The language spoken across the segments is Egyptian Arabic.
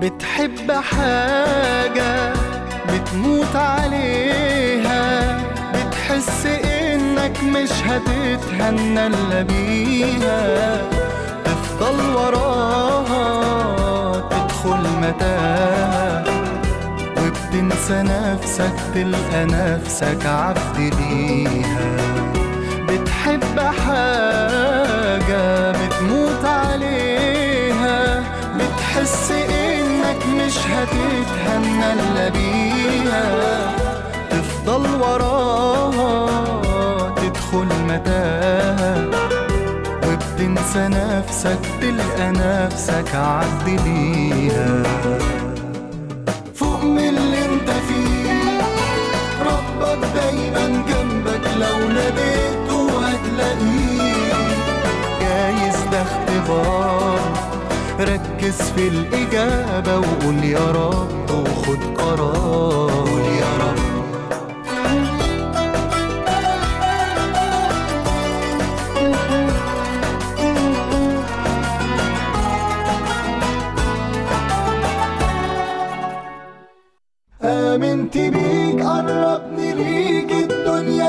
بتحب حاجة بتموت عليها بتحس انك مش هتتهنى الا بيها تفضل وراها تدخل متاهة وبتنسى نفسك تلقى نفسك عبد ليها بتحب حاجة بتموت عليها بتحس انك مش هتتهنى الا بيها تفضل وراها تدخل متاهة وبتنسى نفسك تلقى نفسك عبد ليها فوق من اللي انت فيه ربك دايما جنبك لو ناديته هتلاقيه جايز ده اختبار ركز في الإجابة وقول يا رب وخد قرار قول يا رب آمنت بيك قربني ليك الدنيا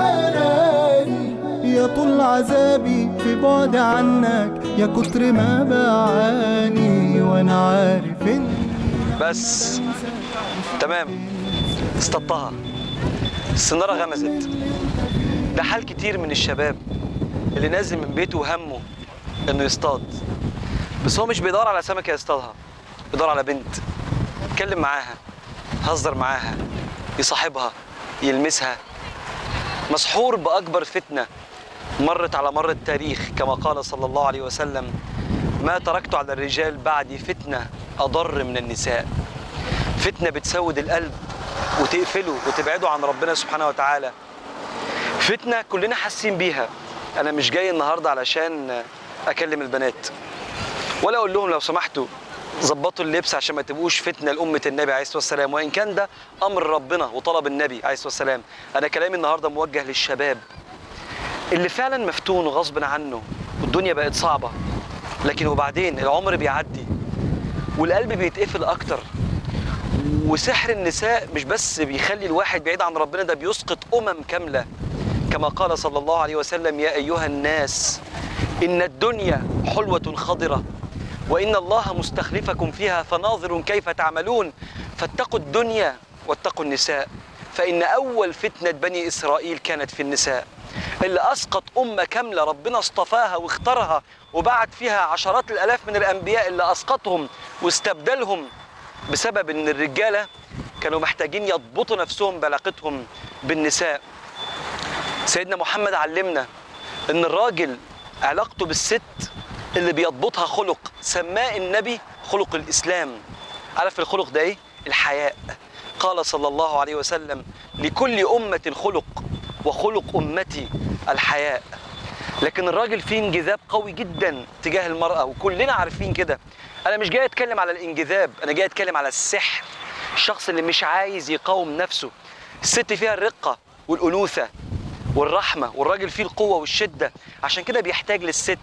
سحراني يا طول عذابي في بعد عنك يا كتر ما بعاني وانا عارف ان بس تمام اصطدتها السنارة غمزت ده حال كتير من الشباب اللي نازل من بيته وهمه انه يصطاد بس هو مش بيدور على سمكة يصطادها بيدور على بنت يتكلم معاها يهزر معاها يصاحبها يلمسها مسحور بأكبر فتنة مرت على مر التاريخ كما قال صلى الله عليه وسلم ما تركت على الرجال بعدي فتنة أضر من النساء فتنة بتسود القلب وتقفله وتبعده عن ربنا سبحانه وتعالى فتنة كلنا حاسين بيها أنا مش جاي النهاردة علشان أكلم البنات ولا أقول لهم لو سمحتوا ظبطوا اللبس عشان ما تبقوش فتنة لأمة النبي عليه الصلاة والسلام وإن كان ده أمر ربنا وطلب النبي عليه الصلاة والسلام أنا كلامي النهاردة موجه للشباب اللي فعلا مفتون وغصب عنه والدنيا بقت صعبة لكن وبعدين العمر بيعدي والقلب بيتقفل أكتر وسحر النساء مش بس بيخلي الواحد بعيد عن ربنا ده بيسقط أمم كاملة كما قال صلى الله عليه وسلم يا أيها الناس إن الدنيا حلوة خضرة وإن الله مستخلفكم فيها فناظر كيف تعملون فاتقوا الدنيا واتقوا النساء فإن أول فتنة بني إسرائيل كانت في النساء اللي أسقط أمة كاملة ربنا اصطفاها واختارها وبعت فيها عشرات الآلاف من الأنبياء اللي أسقطهم واستبدلهم بسبب إن الرجالة كانوا محتاجين يضبطوا نفسهم بعلاقتهم بالنساء سيدنا محمد علمنا إن الراجل علاقته بالست اللي بيضبطها خلق سماه النبي خلق الإسلام عارف الخلق ده إيه؟ الحياء قال صلى الله عليه وسلم لكل أمة خلق وخلق أمتي الحياء لكن الراجل فيه انجذاب قوي جدا تجاه المرأة وكلنا عارفين كده أنا مش جاي أتكلم على الانجذاب أنا جاي أتكلم على السحر الشخص اللي مش عايز يقاوم نفسه الست فيها الرقة والأنوثة والرحمة والراجل فيه القوة والشدة عشان كده بيحتاج للست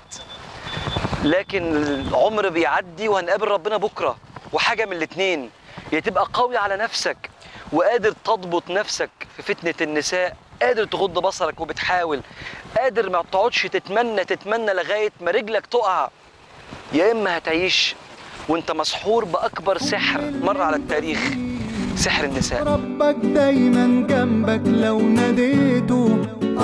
لكن العمر بيعدي وهنقابل ربنا بكرة وحاجة من الاتنين يا تبقى قوي على نفسك وقادر تضبط نفسك في فتنة النساء قادر تغض بصرك وبتحاول قادر ما تقعدش تتمنى تتمنى لغاية ما رجلك تقع يا إما هتعيش وانت مسحور بأكبر سحر مر على التاريخ سحر النساء ربك دايما جنبك لو ناديته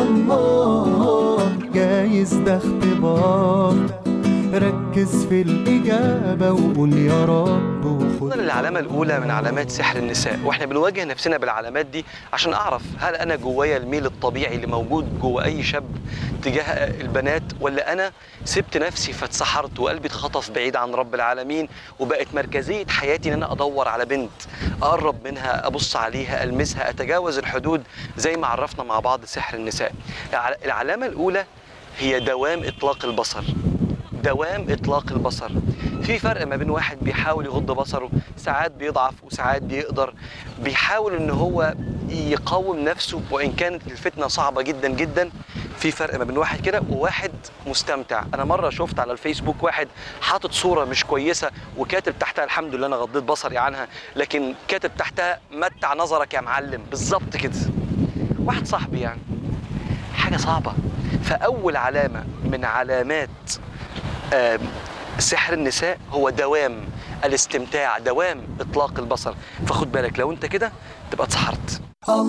الله جايز ده اختبار ركز في الإجابة وقول يا رب وخد وصلنا للعلامة الأولى من علامات سحر النساء واحنا بنواجه نفسنا بالعلامات دي عشان أعرف هل أنا جوايا الميل الطبيعي اللي موجود جوا أي شاب تجاه البنات ولا أنا سبت نفسي فاتسحرت وقلبي اتخطف بعيد عن رب العالمين وبقت مركزية حياتي إن أنا أدور على بنت أقرب منها أبص عليها ألمسها أتجاوز الحدود زي ما عرفنا مع بعض سحر النساء الع- العلامة الأولى هي دوام إطلاق البصر دوام اطلاق البصر في فرق ما بين واحد بيحاول يغض بصره ساعات بيضعف وساعات بيقدر بيحاول ان هو يقاوم نفسه وان كانت الفتنه صعبه جدا جدا في فرق ما بين واحد كده وواحد مستمتع انا مره شفت على الفيسبوك واحد حاطط صوره مش كويسه وكاتب تحتها الحمد لله انا غضيت بصري عنها لكن كاتب تحتها متع نظرك يا معلم بالظبط كده واحد صاحبي يعني حاجه صعبه فاول علامه من علامات آم، سحر النساء هو دوام الاستمتاع دوام اطلاق البصر فخد بالك لو انت كده تبقى اتسحرت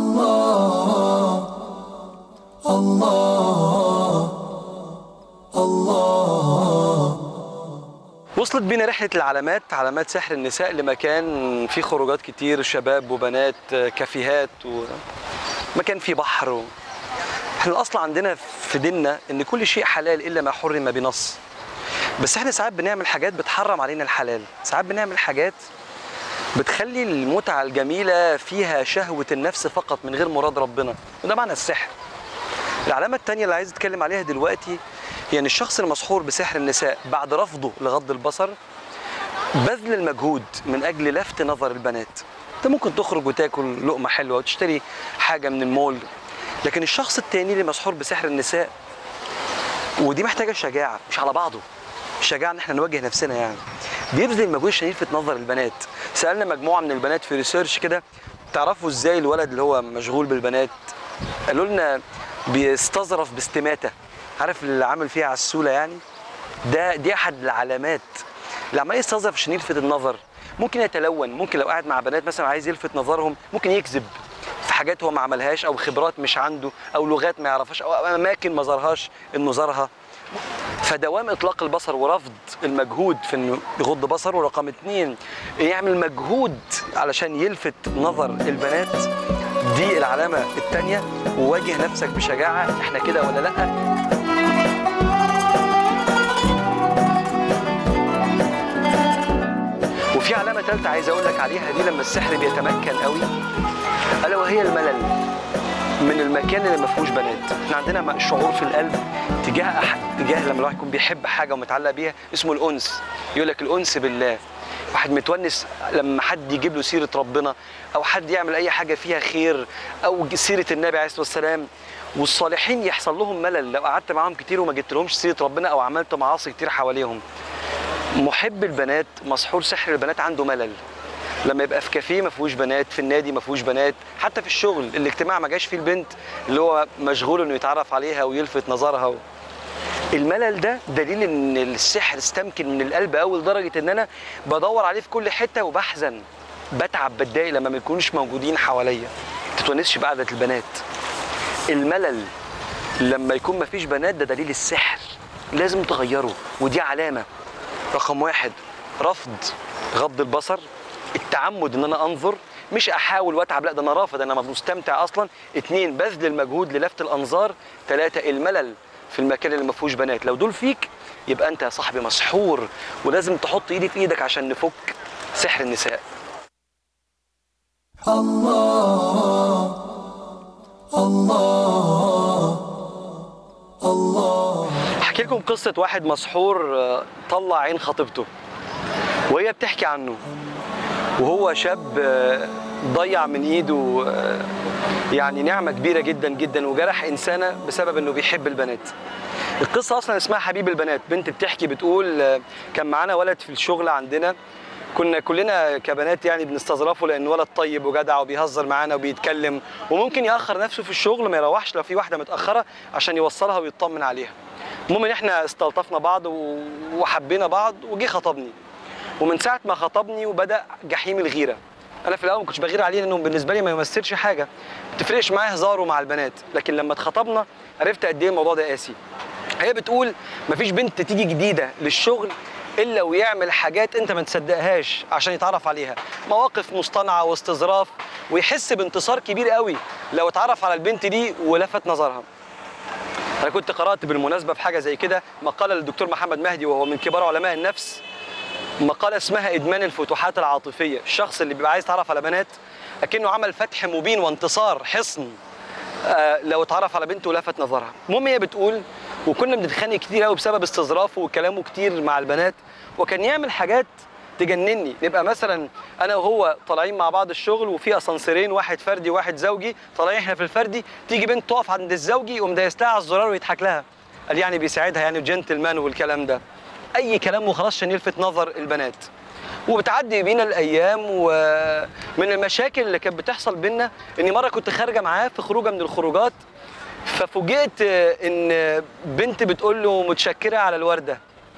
وصلت بينا رحلة العلامات علامات سحر النساء لمكان فيه خروجات كتير شباب وبنات كافيهات ومكان فيه بحر و... احنا الاصل عندنا في ديننا ان كل شيء حلال الا ما حرم بنص بس احنا ساعات بنعمل حاجات بتحرم علينا الحلال ساعات بنعمل حاجات بتخلي المتعة الجميلة فيها شهوة النفس فقط من غير مراد ربنا وده معنى السحر العلامة التانية اللي عايز اتكلم عليها دلوقتي هي ان الشخص المسحور بسحر النساء بعد رفضه لغض البصر بذل المجهود من اجل لفت نظر البنات انت ممكن تخرج وتاكل لقمة حلوة وتشتري حاجة من المول لكن الشخص التاني اللي مسحور بسحر النساء ودي محتاجة شجاعة مش على بعضه شجاعة ان احنا نواجه نفسنا يعني بيبذل مجهود عشان يلفت نظر البنات سألنا مجموعة من البنات في ريسيرش كده تعرفوا ازاي الولد اللي هو مشغول بالبنات قالوا لنا بيستظرف باستماتة عارف اللي عامل فيها عسولة يعني ده دي احد العلامات اللي عمال يستظرف عشان يلفت النظر ممكن يتلون ممكن لو قاعد مع بنات مثلا عايز يلفت نظرهم ممكن يكذب في حاجات هو ما عملهاش او خبرات مش عنده او لغات ما يعرفهاش او اماكن ما زارهاش انه زارها فدوام اطلاق البصر ورفض المجهود في انه يغض بصره رقم اتنين يعمل مجهود علشان يلفت نظر البنات دي العلامة التانية وواجه نفسك بشجاعة احنا كده ولا لأ وفي علامة تالتة عايز اقول لك عليها دي لما السحر بيتمكن قوي الا وهي الملل من المكان اللي ما فيهوش بنات احنا عندنا شعور في القلب تجاه أح... تجاه لما الواحد يكون بيحب حاجه ومتعلق بيها اسمه الانس يقول لك الانس بالله واحد متونس لما حد يجيب له سيره ربنا او حد يعمل اي حاجه فيها خير او سيره النبي عليه الصلاه والسلام والصالحين يحصل لهم ملل لو قعدت معاهم كتير وما جبت لهمش سيره ربنا او عملت معاصي كتير حواليهم محب البنات مسحور سحر البنات عنده ملل لما يبقى في كافيه ما فيهوش بنات في النادي ما فيهوش بنات حتى في الشغل الاجتماع ما جاش فيه البنت اللي هو مشغول انه يتعرف عليها ويلفت نظرها و... الملل ده دليل ان السحر استمكن من القلب قوي لدرجه ان انا بدور عليه في كل حته وبحزن بتعب بتضايق لما ما يكونوش موجودين حواليا ما تتونسش بقعده البنات الملل لما يكون ما فيش بنات ده دليل السحر لازم تغيره ودي علامه رقم واحد رفض غض البصر التعمد ان انا انظر مش احاول واتعب لا ده انا رافض انا مستمتع اصلا اتنين بذل المجهود للفت الانظار ثلاثة الملل في المكان اللي ما فيهوش بنات لو دول فيك يبقى انت يا صاحبي مسحور ولازم تحط ايدي في ايدك عشان نفك سحر النساء احكي لكم قصة واحد مسحور آه، طلع عين خطيبته وهي بتحكي عنه وهو شاب آه، ضيع من ايده آه، يعني نعمة كبيرة جدا جدا وجرح إنسانة بسبب إنه بيحب البنات. القصة أصلا اسمها حبيب البنات، بنت بتحكي بتقول آه، كان معانا ولد في الشغل عندنا كنا كلنا كبنات يعني بنستظرفه لأن ولد طيب وجدع وبيهزر معانا وبيتكلم وممكن يأخر نفسه في الشغل ما يروحش لو في واحدة متأخرة عشان يوصلها ويطمن عليها. المهم إن إحنا استلطفنا بعض و- وحبينا بعض وجي خطبني. ومن ساعة ما خطبني وبدأ جحيم الغيرة انا في الاول ما كنتش بغير عليه لانه بالنسبه لي ما يمثلش حاجه ما تفرقش معايا هزاره مع البنات لكن لما اتخطبنا عرفت قد ايه الموضوع ده قاسي هي بتقول مفيش بنت تيجي جديده للشغل الا ويعمل حاجات انت ما تصدقهاش عشان يتعرف عليها مواقف مصطنعه واستظراف ويحس بانتصار كبير قوي لو اتعرف على البنت دي ولفت نظرها انا كنت قرات بالمناسبه في حاجه زي كده مقاله للدكتور محمد مهدي وهو من كبار علماء النفس مقالة اسمها إدمان الفتوحات العاطفية الشخص اللي بيبقى عايز يتعرف على بنات أكنه عمل فتح مبين وانتصار حصن آه لو اتعرف على بنت ولفت نظرها المهم هي بتقول وكنا بنتخانق كتير قوي بسبب استظرافه وكلامه كتير مع البنات وكان يعمل حاجات تجنني نبقى مثلا انا وهو طالعين مع بعض الشغل وفي اسانسيرين واحد فردي وواحد زوجي طالعين احنا في الفردي تيجي بنت تقف عند الزوجي يقوم دايس لها على الزرار ويضحك لها قال يعني بيساعدها يعني جنتلمان والكلام ده اي كلام وخلاص عشان يلفت نظر البنات وبتعدي بينا الايام ومن المشاكل اللي كانت بتحصل بينا اني مره كنت خارجه معاه في خروجه من الخروجات ففوجئت ان بنت بتقول له متشكره على الورده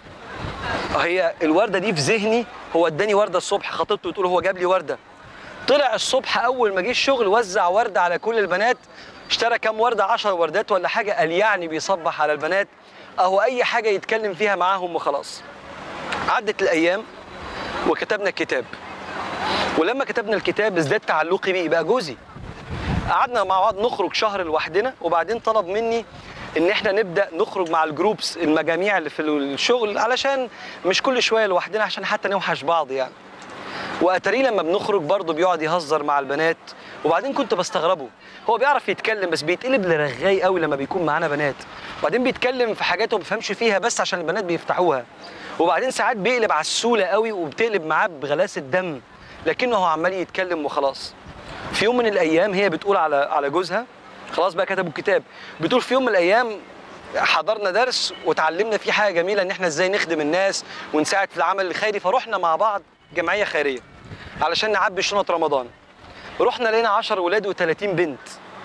هي الورده دي في ذهني هو اداني ورده الصبح خطيبته بتقول هو جاب لي ورده طلع الصبح اول ما جه الشغل وزع ورده على كل البنات اشترى كام ورده 10 وردات ولا حاجه قال يعني بيصبح على البنات اهو اي حاجه يتكلم فيها معاهم وخلاص عدت الايام وكتبنا الكتاب ولما كتبنا الكتاب ازداد تعلقي بيه بقى جوزي قعدنا مع بعض نخرج شهر لوحدنا وبعدين طلب مني ان احنا نبدا نخرج مع الجروبس المجاميع اللي في الشغل علشان مش كل شويه لوحدنا عشان حتى نوحش بعض يعني واتاريه لما بنخرج برضه بيقعد يهزر مع البنات وبعدين كنت بستغربه هو بيعرف يتكلم بس بيتقلب لرغاي قوي لما بيكون معانا بنات وبعدين بيتكلم في حاجات هو ما بيفهمش فيها بس عشان البنات بيفتحوها وبعدين ساعات بيقلب على السوله قوي وبتقلب معاه بغلاسه دم لكنه هو عمال يتكلم وخلاص في يوم من الايام هي بتقول على على جوزها خلاص بقى كتبوا الكتاب بتقول في يوم من الايام حضرنا درس وتعلمنا فيه حاجه جميله ان احنا ازاي نخدم الناس ونساعد في العمل الخيري فروحنا مع بعض جمعيه خيريه علشان نعبي شنط رمضان رحنا لقينا 10 ولاد و30 بنت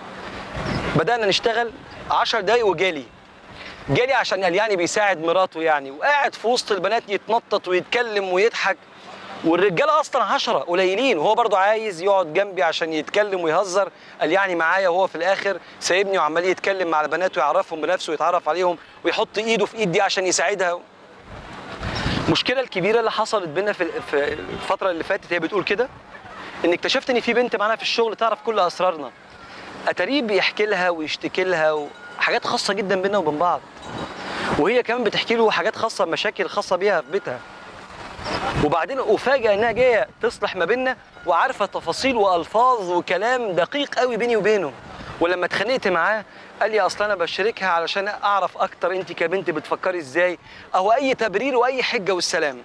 بدانا نشتغل 10 دقايق وجالي جالي عشان قال يعني بيساعد مراته يعني وقاعد في وسط البنات يتنطط ويتكلم ويضحك والرجاله اصلا عشرة قليلين وهو برضه عايز يقعد جنبي عشان يتكلم ويهزر قال يعني معايا وهو في الاخر سايبني وعمال يتكلم مع البنات ويعرفهم بنفسه ويتعرف عليهم ويحط ايده في ايد دي عشان يساعدها المشكله الكبيره اللي حصلت بينا في في الفتره اللي فاتت هي بتقول كده ان اكتشفت ان في بنت معانا في الشغل تعرف كل اسرارنا اتاريه بيحكي لها ويشتكي لها وحاجات خاصه جدا بينا وبين بعض وهي كمان بتحكي له حاجات خاصه مشاكل خاصه بيها في بيتها وبعدين افاجئ انها جايه تصلح ما بيننا وعارفه تفاصيل والفاظ وكلام دقيق قوي بيني وبينه ولما اتخانقت معاه قال لي اصل انا بشاركها علشان اعرف اكتر انت كبنت بتفكري ازاي او اي تبرير واي حجه والسلام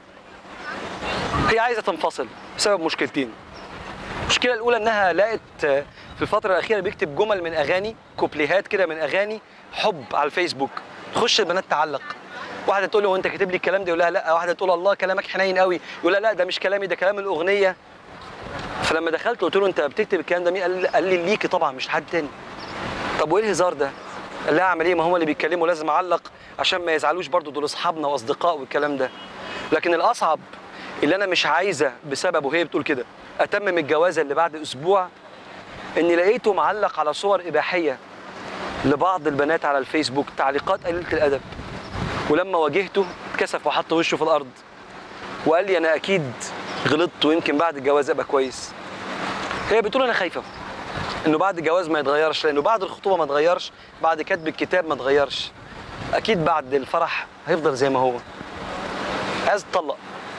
هي عايزه تنفصل بسبب مشكلتين المشكله الاولى انها لقت في الفتره الاخيره بيكتب جمل من اغاني كوبليهات كده من اغاني حب على الفيسبوك تخش البنات تعلق واحده تقول له هو انت كاتب لي الكلام ده يقول لها لا واحده تقول الله كلامك حنين قوي يقول لها لا ده مش كلامي ده كلام الاغنيه فلما دخلت قلت له انت بتكتب الكلام ده مين قال لي, قال لي ليكي طبعا مش لحد تاني طب وايه الهزار ده قال لها اعمل ايه ما هم اللي بيتكلموا لازم اعلق عشان ما يزعلوش برضو دول اصحابنا واصدقاء والكلام ده لكن الاصعب اللي انا مش عايزه بسببه هي بتقول كده اتمم الجوازه اللي بعد اسبوع اني لقيته معلق على صور اباحيه لبعض البنات على الفيسبوك تعليقات قليله الادب ولما واجهته اتكسف وحط وشه في الارض وقال لي انا اكيد غلطت ويمكن بعد الجواز ابقى كويس هي بتقول انا خايفه انه بعد الجواز ما يتغيرش لانه بعد الخطوبه ما اتغيرش بعد كتب الكتاب ما اتغيرش اكيد بعد الفرح هيفضل زي ما هو عايز تطلق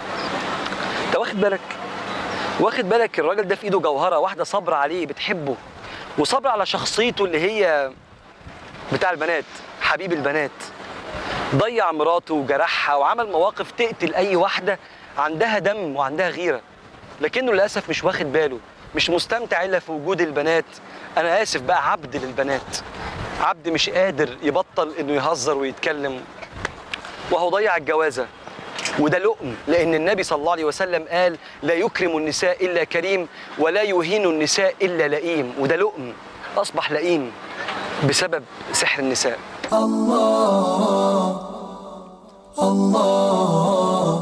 انت واخد بالك واخد بالك الراجل ده في ايده جوهره واحده صابره عليه بتحبه وصابره على شخصيته اللي هي بتاع البنات حبيب البنات ضيع مراته وجرحها وعمل مواقف تقتل اي واحده عندها دم وعندها غيره لكنه للاسف مش واخد باله مش مستمتع الا في وجود البنات انا اسف بقى عبد للبنات عبد مش قادر يبطل انه يهزر ويتكلم وهو ضيع الجوازه وده لؤم لان النبي صلى الله عليه وسلم قال لا يكرم النساء الا كريم ولا يهين النساء الا لئيم وده لؤم اصبح لئيم بسبب سحر النساء الله الله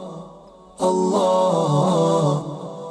الله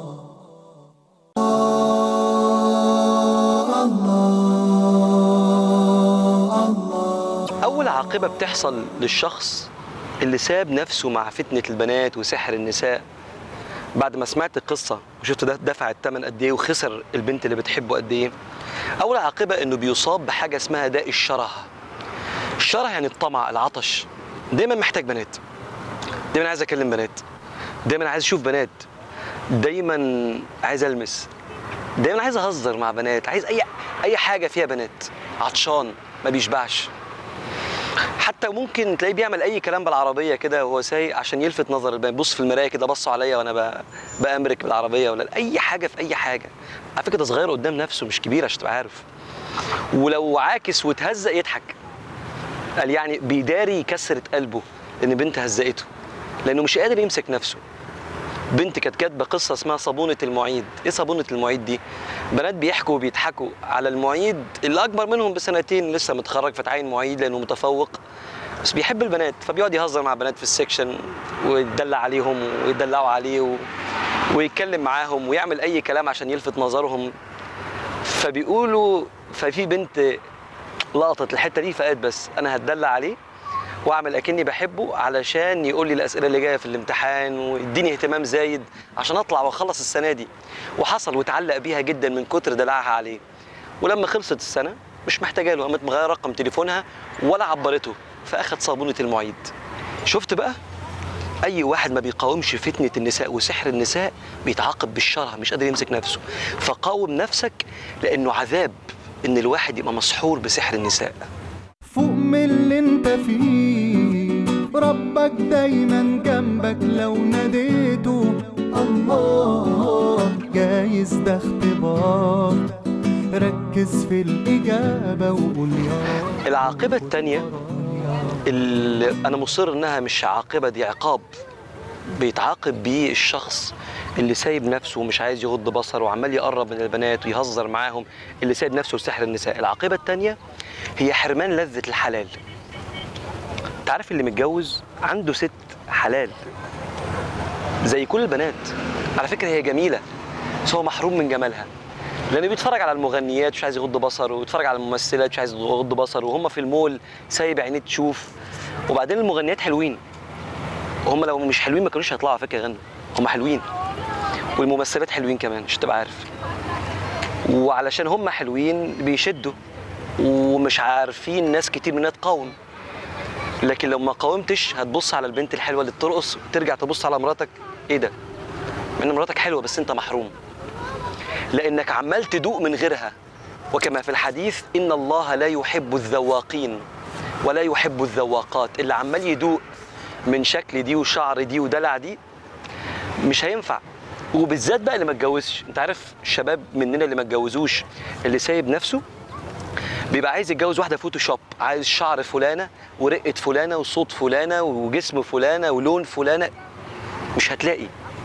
أول عاقبة بتحصل للشخص اللي ساب نفسه مع فتنة البنات وسحر النساء بعد ما سمعت القصة وشفت ده دفع الثمن قد إيه وخسر البنت اللي بتحبه قد إيه أول عاقبة إنه بيصاب بحاجة اسمها داء الشره الشره يعني الطمع العطش دايما محتاج بنات دايما عايز أكلم بنات دايما عايز أشوف بنات دايما عايز ألمس دايما عايز أهزر مع بنات عايز أي أي حاجة فيها بنات عطشان ما بيشبعش حتى ممكن تلاقيه بيعمل اي كلام بالعربيه كده وهو سايق عشان يلفت نظر البنات بص في المرايه كده بصوا عليا وانا ب- بامرك بالعربيه ولا اي حاجه في اي حاجه على فكره ده صغير قدام نفسه مش كبير عشان تبقى عارف ولو عاكس وتهزق يضحك قال يعني بيداري كسرة قلبه ان بنت هزقته لانه مش قادر يمسك نفسه بنت كانت كاتبه قصه اسمها صابونه المعيد ايه صابونه المعيد دي بنات بيحكوا وبيضحكوا على المعيد اللي اكبر منهم بسنتين لسه متخرج فتعين معيد لانه متفوق بس بيحب البنات فبيقعد يهزر مع البنات في السكشن ويدلع عليهم ويدلعوا عليه و... ويتكلم معاهم ويعمل اي كلام عشان يلفت نظرهم فبيقولوا ففي بنت لقطت الحته دي فقالت بس انا هتدلع عليه واعمل اكني بحبه علشان يقول لي الاسئله اللي جايه في الامتحان ويديني اهتمام زايد عشان اطلع واخلص السنه دي وحصل وتعلق بيها جدا من كتر دلعها عليه ولما خلصت السنه مش محتاجه له قامت مغيره رقم تليفونها ولا عبرته فاخد صابونه المعيد شفت بقى اي واحد ما بيقاومش فتنه النساء وسحر النساء بيتعاقب بالشرع مش قادر يمسك نفسه فقاوم نفسك لانه عذاب ان الواحد يبقى مسحور بسحر النساء فوق من اللي انت فيه ربك دايما جنبك لو ناديته الله جايز ده اختبار ركز في الإجابة وقول يا رب العاقبة التانية اللي أنا مصر إنها مش عاقبة دي عقاب بيتعاقب بيه الشخص اللي سايب نفسه ومش عايز يغض بصره وعمال يقرب من البنات ويهزر معاهم اللي سايب نفسه لسحر النساء العاقبة التانية هي حرمان لذة الحلال تعرف اللي متجوز عنده ست حلال زي كل البنات على فكرة هي جميلة بس هو محروم من جمالها لانه بيتفرج على المغنيات مش عايز يغض بصره ويتفرج على الممثلات مش عايز يغض بصره وهم في المول سايب عينيه تشوف وبعدين المغنيات حلوين هم لو مش حلوين ما كانوش هيطلعوا على فكره يغنوا هم حلوين والممثلات حلوين كمان عشان تبقى عارف وعلشان هم حلوين بيشدوا ومش عارفين ناس كتير منها تقاوم لكن لو ما قاومتش هتبص على البنت الحلوه اللي بترقص وترجع تبص على مراتك ايه ده؟ مع ان مراتك حلوه بس انت محروم لانك عمال تدوق من غيرها وكما في الحديث ان الله لا يحب الذواقين ولا يحب الذواقات اللي عمال يدوق من شكل دي وشعر دي ودلع دي مش هينفع وبالذات بقى اللي ما اتجوزش انت عارف الشباب مننا اللي ما اتجوزوش اللي سايب نفسه بيبقى عايز يتجوز واحده فوتوشوب عايز شعر فلانه ورقه فلانه وصوت فلانه وجسم فلانه ولون فلانه مش هتلاقي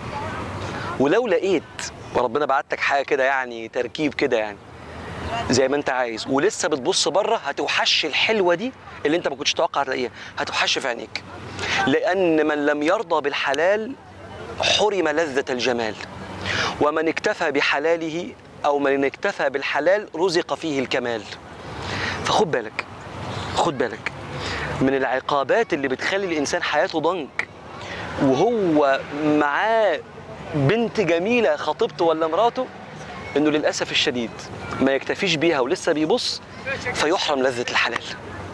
ولو لقيت وربنا بعت لك حاجه كده يعني تركيب كده يعني زي ما انت عايز ولسه بتبص بره هتوحش الحلوه دي اللي انت ما كنتش تتوقع تلاقيها هتوحش في عينيك لان من لم يرضى بالحلال حرم لذه الجمال ومن اكتفى بحلاله او من اكتفى بالحلال رزق فيه الكمال فخد بالك خد بالك من العقابات اللي بتخلي الانسان حياته ضنك وهو معاه بنت جميله خطيبته ولا مراته انه للاسف الشديد ما يكتفيش بيها ولسه بيبص فيحرم لذه الحلال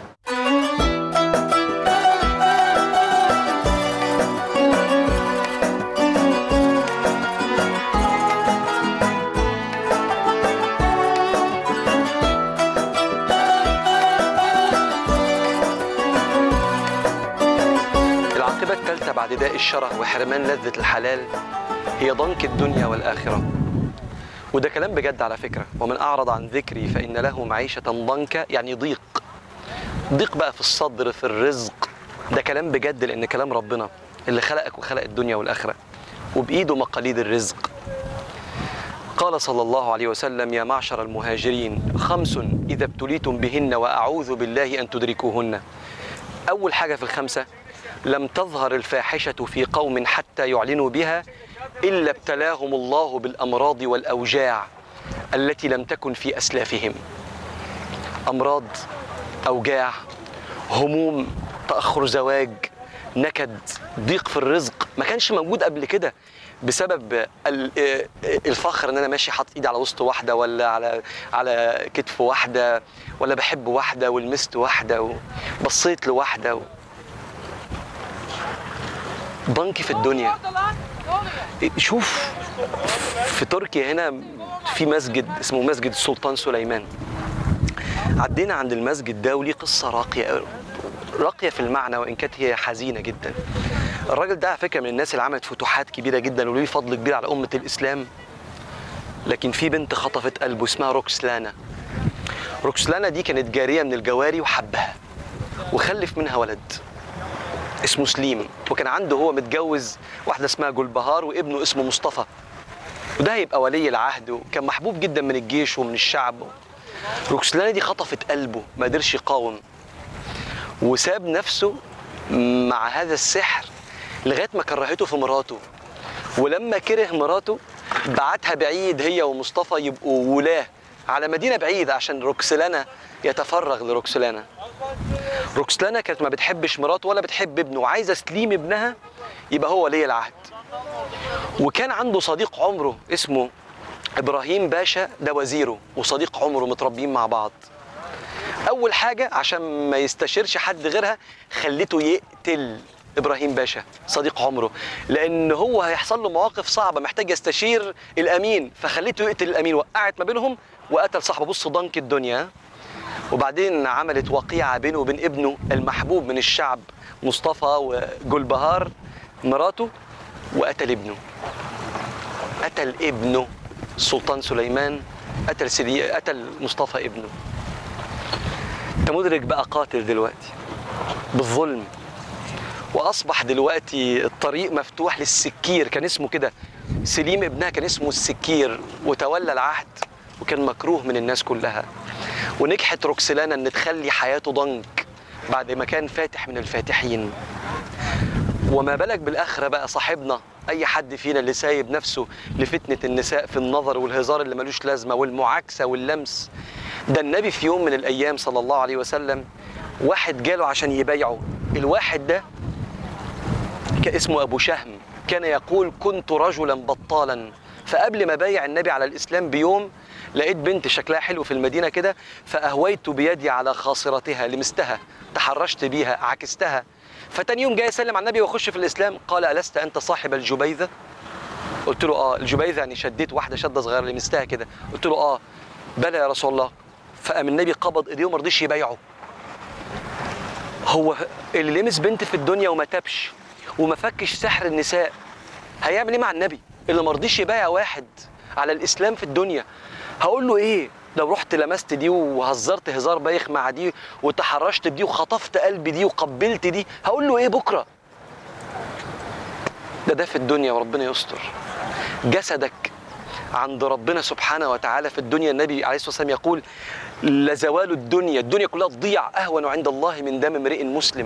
العاقبة الثالثة بعد داء الشره وحرمان لذة الحلال هي ضنك الدنيا والآخرة وده كلام بجد على فكرة ومن أعرض عن ذكري فإن له معيشة ضنكا يعني ضيق ضيق بقى في الصدر في الرزق ده كلام بجد لأن كلام ربنا اللي خلقك وخلق الدنيا والآخرة وبإيده مقاليد الرزق قال صلى الله عليه وسلم يا معشر المهاجرين خمس إذا ابتليتم بهن وأعوذ بالله أن تدركوهن أول حاجة في الخمسة لم تظهر الفاحشة في قوم حتى يعلنوا بها إلا ابتلاهم الله بالأمراض والأوجاع التي لم تكن في أسلافهم أمراض أوجاع هموم تأخر زواج نكد ضيق في الرزق ما كانش موجود قبل كده بسبب ال- الفخر ان انا ماشي حاطط ايدي على وسط واحده ولا على على كتف واحده ولا بحب واحده ولمست واحده وبصيت لواحده و... ضنك في الدنيا شوف في تركيا هنا في مسجد اسمه مسجد السلطان سليمان عدينا عند المسجد ده وليه قصه راقيه قوي راقيه في المعنى وان كانت هي حزينه جدا الراجل ده على فكره من الناس اللي عملت فتوحات كبيره جدا وليه فضل كبير على امه الاسلام لكن في بنت خطفت قلبه اسمها روكسلانا روكسلانا دي كانت جاريه من الجواري وحبها وخلف منها ولد اسمه سليم وكان عنده هو متجوز واحده اسمها جلبهار وابنه اسمه مصطفى وده هيبقى ولي العهد وكان محبوب جدا من الجيش ومن الشعب روكسلانا دي خطفت قلبه ما قدرش يقاوم وساب نفسه مع هذا السحر لغايه ما كرهته في مراته ولما كره مراته بعتها بعيد هي ومصطفى يبقوا ولاه على مدينه بعيده عشان روكسلانا يتفرغ لروكسلانا روكسلانا كانت ما بتحبش مراته ولا بتحب ابنه وعايزه سليم ابنها يبقى هو ولي العهد وكان عنده صديق عمره اسمه ابراهيم باشا ده وزيره وصديق عمره متربيين مع بعض اول حاجه عشان ما يستشيرش حد غيرها خليته يقتل ابراهيم باشا صديق عمره لان هو هيحصل له مواقف صعبه محتاج يستشير الامين فخليته يقتل الامين وقعت ما بينهم وقتل صاحبه بص ضنك الدنيا وبعدين عملت وقيعه بينه وبين ابنه المحبوب من الشعب مصطفى وجلبهار مراته وقتل ابنه قتل ابنه السلطان سليمان قتل سيدي قتل مصطفى ابنه انت مدرك بقى قاتل دلوقتي بالظلم واصبح دلوقتي الطريق مفتوح للسكير كان اسمه كده سليم ابنها كان اسمه السكير وتولى العهد وكان مكروه من الناس كلها ونجحت روكسلانا ان تخلي حياته ضنك بعد ما كان فاتح من الفاتحين وما بالك بالاخره بقى صاحبنا اي حد فينا اللي سايب نفسه لفتنه النساء في النظر والهزار اللي ملوش لازمه والمعاكسه واللمس ده النبي في يوم من الايام صلى الله عليه وسلم واحد جاله عشان يبايعه الواحد ده كان اسمه ابو شهم كان يقول كنت رجلا بطالا فقبل ما بايع النبي على الاسلام بيوم لقيت بنت شكلها حلو في المدينه كده فاهويت بيدي على خاصرتها لمستها تحرشت بيها عكستها فتاني يوم جاي يسلم على النبي واخش في الاسلام قال الست انت صاحب الجبيذه قلت له اه الجبيذه يعني شديت واحده شده صغيره لمستها كده قلت له اه بلى يا رسول الله فقام النبي قبض ايديه وما رضيش يبايعه هو اللي لمس بنت في الدنيا وما تابش وما فكش سحر النساء هيعمل ايه مع النبي اللي ما رضيش يبايع واحد على الاسلام في الدنيا هقول له ايه لو رحت لمست دي وهزرت هزار بايخ مع دي وتحرشت بدي وخطفت قلب دي وقبلت دي هقول له ايه بكره ده ده في الدنيا وربنا يستر جسدك عند ربنا سبحانه وتعالى في الدنيا النبي عليه الصلاه والسلام يقول لزوال الدنيا الدنيا كلها تضيع اهون عند الله من دم امرئ مسلم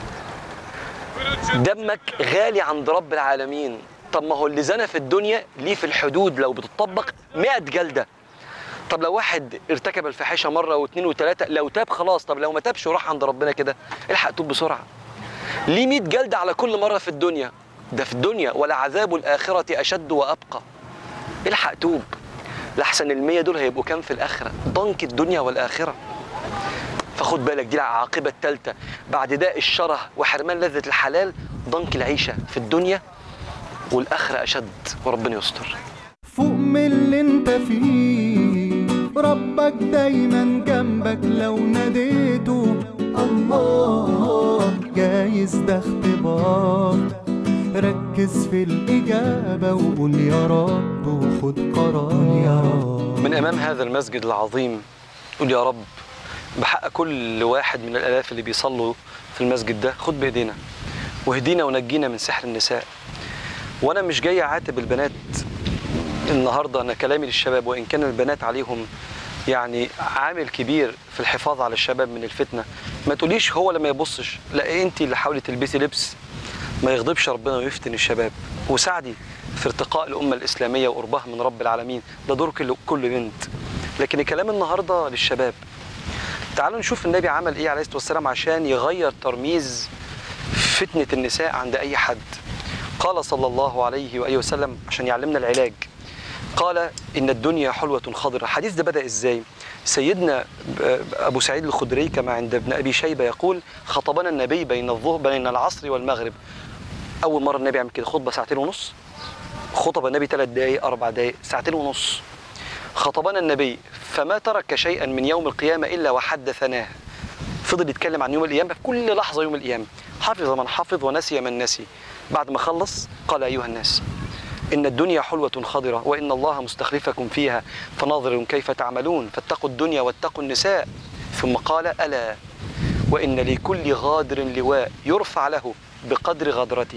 دمك غالي عند رب العالمين طب ما هو اللي زنى في الدنيا ليه في الحدود لو بتطبق 100 جلده طب لو واحد ارتكب الفاحشه مره واثنين وثلاثه لو تاب خلاص طب لو ما تابش وراح عند ربنا كده الحق توب بسرعه ليه 100 جلده على كل مره في الدنيا ده في الدنيا ولعذاب الاخره اشد وابقى الحق توب لحسن المية دول هيبقوا كام في الاخره ضنك الدنيا والاخره فخد بالك دي العاقبه الثالثه بعد ده الشره وحرمان لذه الحلال ضنك العيشه في الدنيا والاخره اشد وربنا يستر فوق من اللي انت فيه ربك دايما جنبك لو ناديته الله جايز ده اختبار ركز في الإجابة وقول يا رب وخد قرار يا رب من امام هذا المسجد العظيم قول يا رب بحق كل واحد من الالاف اللي بيصلوا في المسجد ده خد بايدينا واهدينا ونجينا من سحر النساء وانا مش جاي اعاتب البنات النهارده انا كلامي للشباب وان كان البنات عليهم يعني عامل كبير في الحفاظ على الشباب من الفتنه ما تقوليش هو اللي ما يبصش لا انت اللي حاولي تلبسي لبس ما يغضبش ربنا ويفتن الشباب وساعدي في ارتقاء الامه الاسلاميه وقربها من رب العالمين ده دور كل كل بنت لكن الكلام النهارده للشباب تعالوا نشوف النبي عمل ايه عليه الصلاه والسلام عشان يغير ترميز فتنه النساء عند اي حد قال صلى الله عليه واله وسلم عشان يعلمنا العلاج قال ان الدنيا حلوه خضره الحديث ده بدا ازاي سيدنا ابو سعيد الخدري كما عند ابن ابي شيبه يقول خطبنا النبي بين الظهر بين العصر والمغرب اول مره النبي يعمل كده خطبه ساعتين ونص خطب النبي ثلاث دقائق اربع دقائق ساعتين ونص خطبنا النبي فما ترك شيئا من يوم القيامه الا وحدثناه فضل يتكلم عن يوم القيامة في كل لحظة يوم القيامة حفظ من حفظ ونسي من نسي بعد ما خلص قال أيها الناس إن الدنيا حلوة خضرة وإن الله مستخلفكم فيها فناظر كيف تعملون فاتقوا الدنيا واتقوا النساء ثم قال ألا وإن لكل غادر لواء يرفع له بقدر غدرته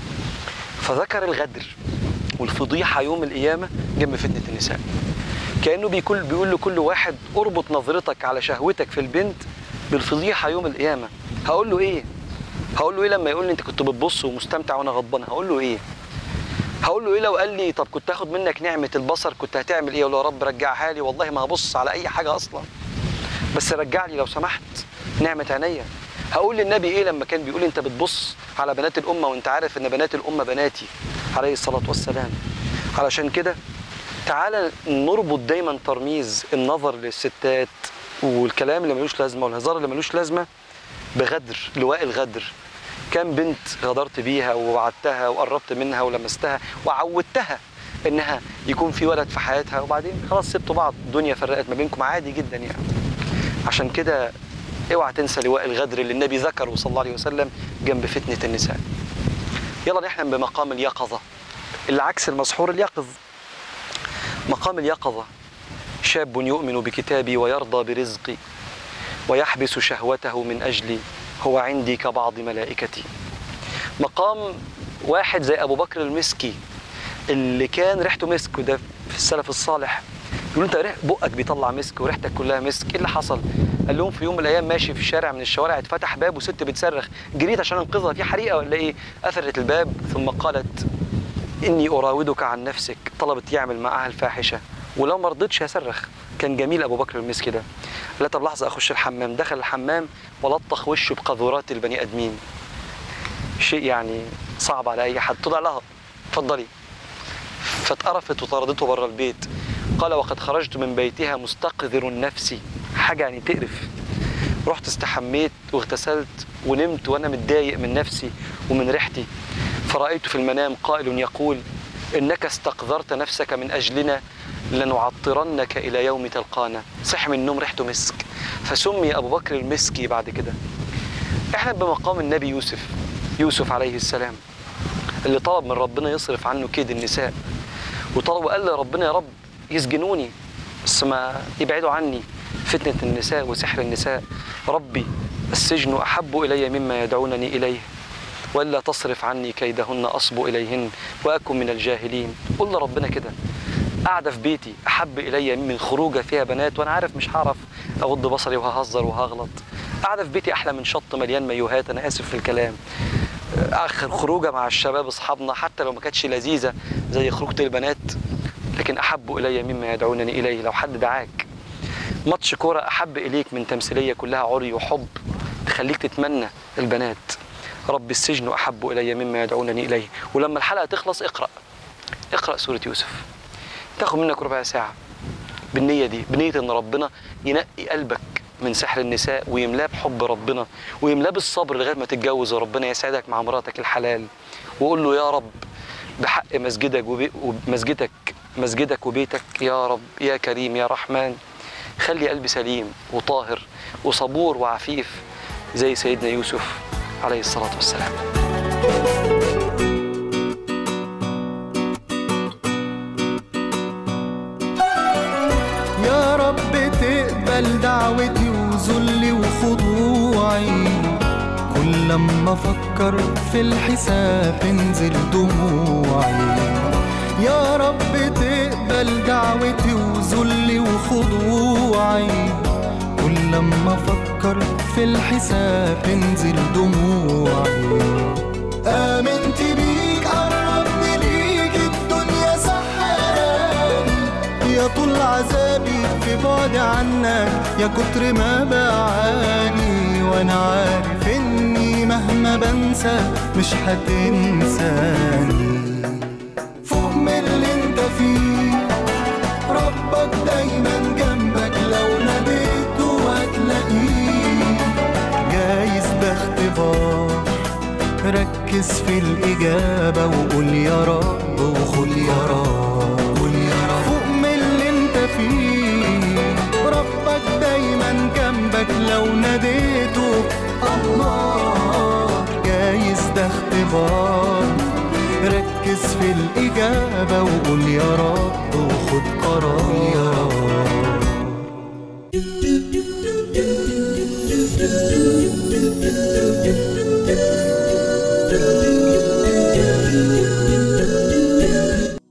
فذكر الغدر والفضيحة يوم القيامة جنب فتنة النساء كأنه بيقول, بيقول لكل واحد اربط نظرتك على شهوتك في البنت بالفضيحة يوم القيامة هقول له إيه؟ هقول له إيه لما يقول لي أنت كنت بتبص ومستمتع وأنا غضبان هقول له إيه؟ هقول له ايه لو قال لي طب كنت هاخد منك نعمه البصر كنت هتعمل ايه؟ اقول له يا رب رجعها لي والله ما هبص على اي حاجه اصلا. بس رجع لي لو سمحت نعمه عينيا. هقول للنبي ايه لما كان بيقول انت بتبص على بنات الامه وانت عارف ان بنات الامه بناتي عليه الصلاه والسلام. علشان كده تعالى نربط دايما ترميز النظر للستات والكلام اللي ملوش لازمه والهزار اللي ملوش لازمه بغدر لواء الغدر كام بنت غدرت بيها ووعدتها وقربت منها ولمستها وعودتها انها يكون في ولد في حياتها وبعدين خلاص سبتوا بعض الدنيا فرقت ما بينكم عادي جدا يعني عشان كده اوعى تنسى لواء الغدر اللي النبي ذكره صلى الله عليه وسلم جنب فتنه النساء يلا نحلم بمقام اليقظه اللي عكس المسحور اليقظ مقام اليقظه شاب يؤمن بكتابي ويرضى برزقي ويحبس شهوته من اجلي هو عندي كبعض ملائكتي مقام واحد زي ابو بكر المسكي اللي كان ريحته مسك وده في السلف الصالح يقول انت ريح بقك بيطلع مسك وريحتك كلها مسك ايه اللي حصل قال لهم في يوم من الايام ماشي في شارع من الشوارع اتفتح باب وست بتصرخ جريت عشان انقذها في حريقه ولا ايه قفلت الباب ثم قالت اني اراودك عن نفسك طلبت يعمل معها الفاحشه ولو ما رضيتش هصرخ كان جميل ابو بكر المسكي ده لا طب لحظه اخش الحمام دخل الحمام ولطخ وشه بقاذورات البني ادمين شيء يعني صعب على اي حد طلع لها اتفضلي فاتقرفت وطردته بره البيت قال وقد خرجت من بيتها مستقذر النفس حاجه يعني تقرف رحت استحميت واغتسلت ونمت وانا متضايق من نفسي ومن ريحتي فرايت في المنام قائل يقول انك استقذرت نفسك من اجلنا لنعطرنك الى يوم تلقانا صح من النوم ريحته مسك فسمي ابو بكر المسكي بعد كده احنا بمقام النبي يوسف يوسف عليه السلام اللي طلب من ربنا يصرف عنه كيد النساء وطلب وقال لربنا يا رب يسجنوني بس ما يبعدوا عني فتنة النساء وسحر النساء ربي السجن أحب إلي مما يدعونني إليه ولا تصرف عني كيدهن أصب إليهن وأكن من الجاهلين قل لربنا كده قاعدة في بيتي أحب إلي من خروجة فيها بنات وأنا عارف مش هعرف أغض بصري وههزر وهغلط قاعدة في بيتي أحلى من شط مليان مايوهات أنا آسف في الكلام آخر خروجة مع الشباب أصحابنا حتى لو ما كانتش لذيذة زي خروجة البنات لكن أحب إلي مما يدعونني إليه لو حد دعاك ماتش كورة أحب إليك من تمثيلية كلها عري وحب تخليك تتمنى البنات رب السجن أحب إلي مما يدعونني إليه ولما الحلقة تخلص اقرأ اقرأ سورة يوسف تاخد منك ربع ساعة بالنية دي بنية إن ربنا ينقي قلبك من سحر النساء ويملاه بحب ربنا ويملاه بالصبر لغاية ما تتجوز وربنا يسعدك مع مراتك الحلال وقول له يا رب بحق مسجدك وبي... ومسجدك مسجدك وبيتك يا رب يا كريم يا رحمن خلي قلبي سليم وطاهر وصبور وعفيف زي سيدنا يوسف عليه الصلاة والسلام يا رب تقبل دعوتي وذلي وخضوعي كل لما افكر في الحساب تنزل دموعي يا رب تقبل دعوتي وذلي وخضوعي كل لما افكر في الحساب تنزل دموعي آمنت بيك قربني ليك الدنيا سحراني يا طول عذابي في بعد عنك يا كتر ما بعاني وانا عارف اني مهما بنسى مش هتنساني فوق من اللي انت فيه ربك دايما جنبك لو ناديته هتلاقيه جايز ده اختبار ركز في الإجابة وقول يا رب وقول يا رب قول يا رب فوق من اللي انت فيه ربك دايما جنبك لو ناديته الإجابة وقول يا رب وخد قرار